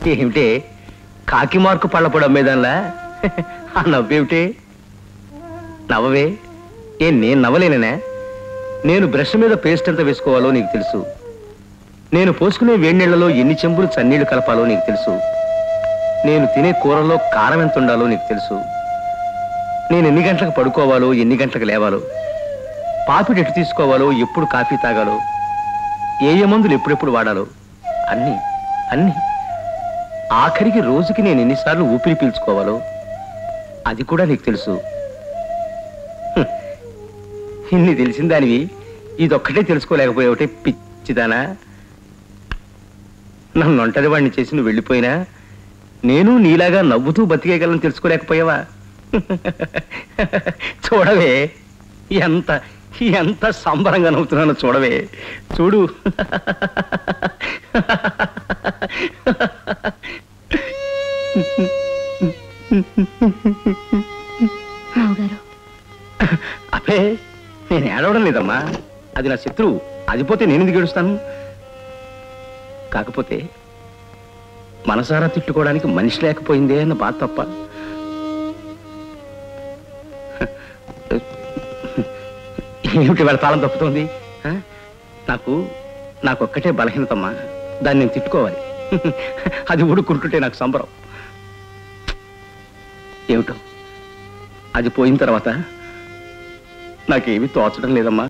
ఏమిటే కాకి మార్కు పళ్ళపొడి అమ్మేదానిలా ఆ నవ్వేమిటే నవ్వవే ఏ నేను నవ్వలేనేనా నేను బ్రష్ మీద పేస్ట్ ఎంత వేసుకోవాలో నీకు తెలుసు నేను పోసుకునే వేడినీళ్లలో ఎన్ని చెంబులు చన్నీళ్లు కలపాలో నీకు తెలుసు నేను తినే కూరల్లో కారం ఎంత ఉండాలో నీకు తెలుసు నేను ఎన్ని గంటలకు పడుకోవాలో ఎన్ని గంటలకు లేవాలో పాపిడి ఎటు తీసుకోవాలో ఎప్పుడు కాఫీ తాగాలో ఏ ఏ మందులు ఎప్పుడెప్పుడు వాడాలో అన్నీ అన్నీ ఆఖరికి రోజుకి నేను ఎన్నిసార్లు ఊపిరి పీల్చుకోవాలో అది కూడా నీకు తెలుసు హ్మ్. ఇన్ని తెలిసిన దానివి ఇదొక్కటే తెలుసుకోలేకపోయావుటే పిచ్చిదానా నన్ను ఒంటరి వాడిని చేసి నువ్వు వెళ్ళిపోయినా నేను నీలాగా నవ్వుతూ బతికేయగలను తెలుసుకోలేకపోయావా చూడవే ఎంత ఎంత సంబరంగా నవ్వుతున్నానో చూడవే చూడు మావగారు అబ్బే నేను ఏడవడం లేదమ్మా అది నా శత్రువు అది పోతే నేను ఎందుకు ఏడుస్తాను కాకపోతే మనసారా తిట్టుకోవడానికి మనిషి లేకపోయిందే అన్న బాధ తప్ప ఏమిటి వాళ్ళ తాళం తప్పుతోంది ఆ? నాకు నాకొక్కటే బలహీనతమ్మా దాన్ని నేను తిట్టుకోవాలి అది ఊడుకుంటుంటే నాకు సంబరం ఏమిటో అది పోయిన తర్వాత నాకేమీ తోచడం లేదమ్మా